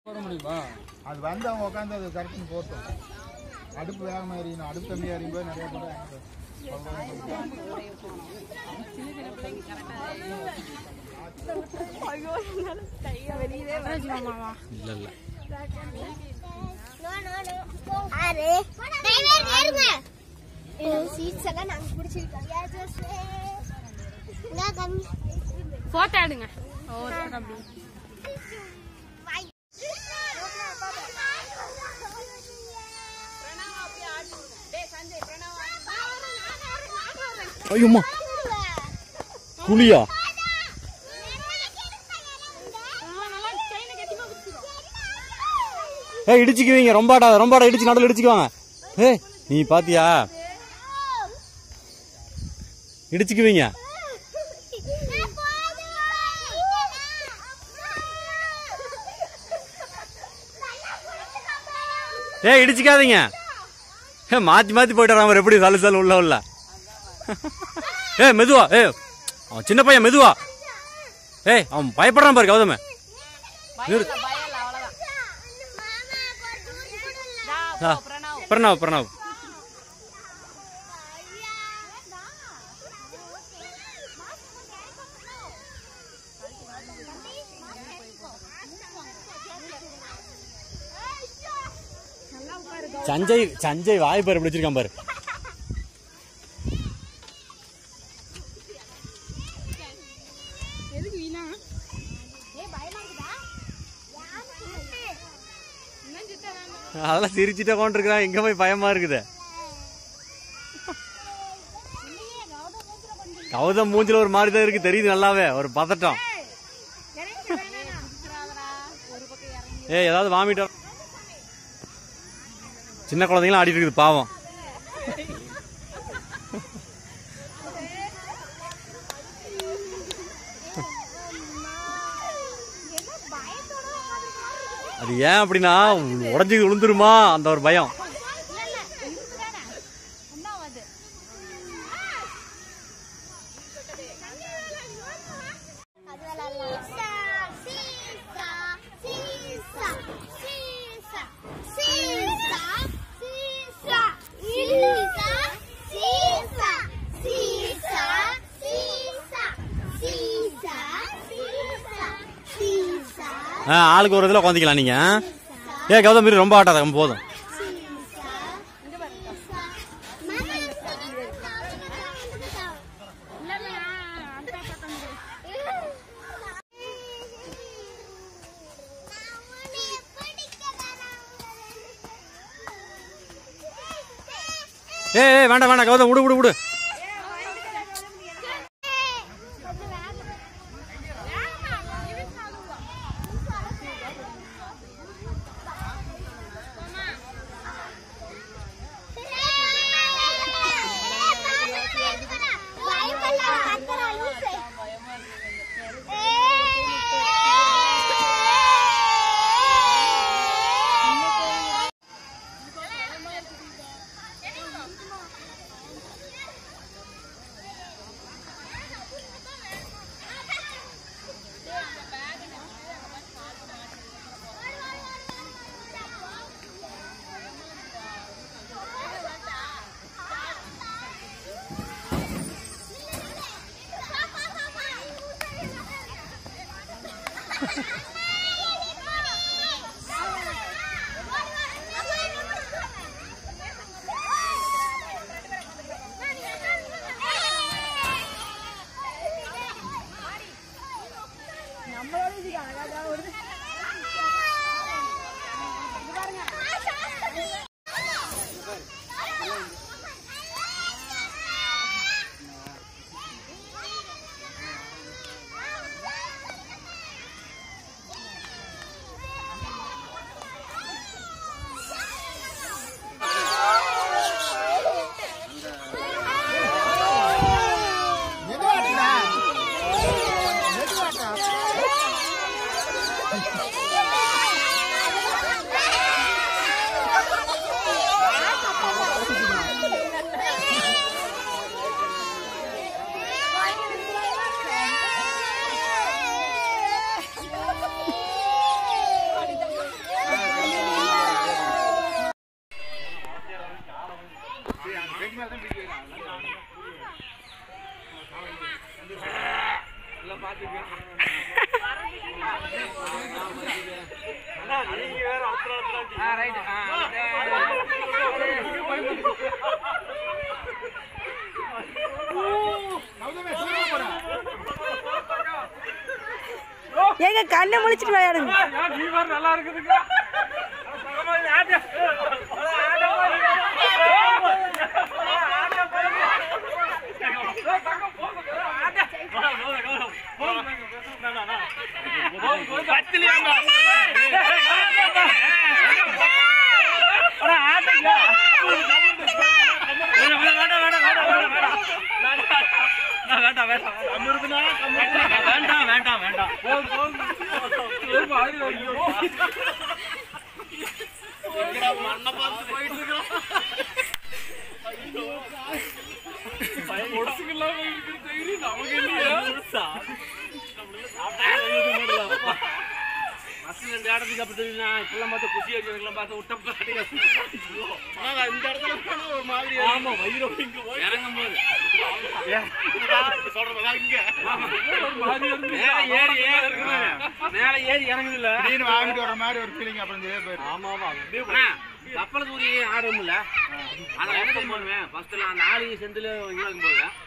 போட முடியுமா அது வந்து அவங்க உட்காந்து அதை கரெக்டிங் போட்டோம் அடுப்பு வேகமாக எறியணும் அடுப்பு கம்மியாக எறியும் போது நிறைய பேர் இல்ல இல்ல ஆறு டிரைவர் ஏறுங்க சீட்ஸ் எல்லாம் நாங்க பிடிச்சிருக்கோம் யா ஜோசே நான் கம்மி போட்டோ எடுங்க ஓ அப்படி ஐயோம்மா குழியா ஏய் இடிச்சுக்குவீங்க ரொம்ப ஆடாத ரொம்ப ஆட இடிச்சு நடுவில் இடிச்சுக்குவாங்க ஏய் நீ பாத்தியா இடிச்சுக்குவீங்க ஏய் இடிச்சுக்காதீங்க ஏ மாத்தி மாத்தி போயிட்டு வரான் எப்படி சலு சலு உள்ள உள்ள ஏ மெதுவா ஏ அவன் சின்ன பையன் மெதுவா ஏய் அவன் பயப்படுறான் பாரு கௌதம நிறு- ஆ, பிரணவ் பிரணவ் சஞ்சய் சஞ்சய் வாய் பாரு எப்படி வச்சிருக்கான் பாரு எதுக்கு வீணா அதெல்லாம் சிரிச்சுட்டே கொண்டிருக்கிறான் எங்க போய் பயமா இருக்குது கௌதம் மூஞ்சில ஒரு மாதிரி தான் இருக்கு தெரியுது நல்லாவே ஒரு பதட்டம் ஏய் ஏதாவது வாமிட்டோம் சின்ன குழந்தைங்களாம் ஆடிட்டு இருக்குது பாவம் அது ஏன் அப்படின்னா உடஞ்சி விழுந்துருமா அந்த ஒரு பயம் ஆ, ஆளுக்கு ஒரு இதுல உட்காந்துக்கலாம் நீங்க ஏ கௌதம் இரு, ரொம்ப ஆட்டாத போதும் ஏ வேண்டாம் வேண்டாம் கௌதம் விடு விடு விடு கௌதமே சூரிய போறேன் ஏங்க கண்ணை முழிச்சிட்டு விளையாடுங்க வேண்டாம் வேண்டாம் வேண்டாம் இந்த இடத்துக்கு அப்படி தெரியுதுண்ணா. இப்பெல்லாம் பார்த்தா குஷி அடிக்கிறதுக்கெல்லாம் பார்த்தா விட்ட பாட்டி. ஆனா, இந்த இடத்துல போனா ஒரு மாதிரி இறங்கும் போது. மேல ஏறி ஏறி இருக்குதுங்க. மேல ஏறி இறங்குதுல்ல. திடீர்னு வாங்கிட்டு வர மாதிரி ஒரு ஃபீலிங் அப்புறம் சரியா போயிடும் அண்ணா, கப்பல் தூரி ஆடுவோம்ல அதில் என்ன பண்ணுவேன் ஃபர்ஸ்ட்ல அந்த ஆளு செந்தில் இறங்கும் போது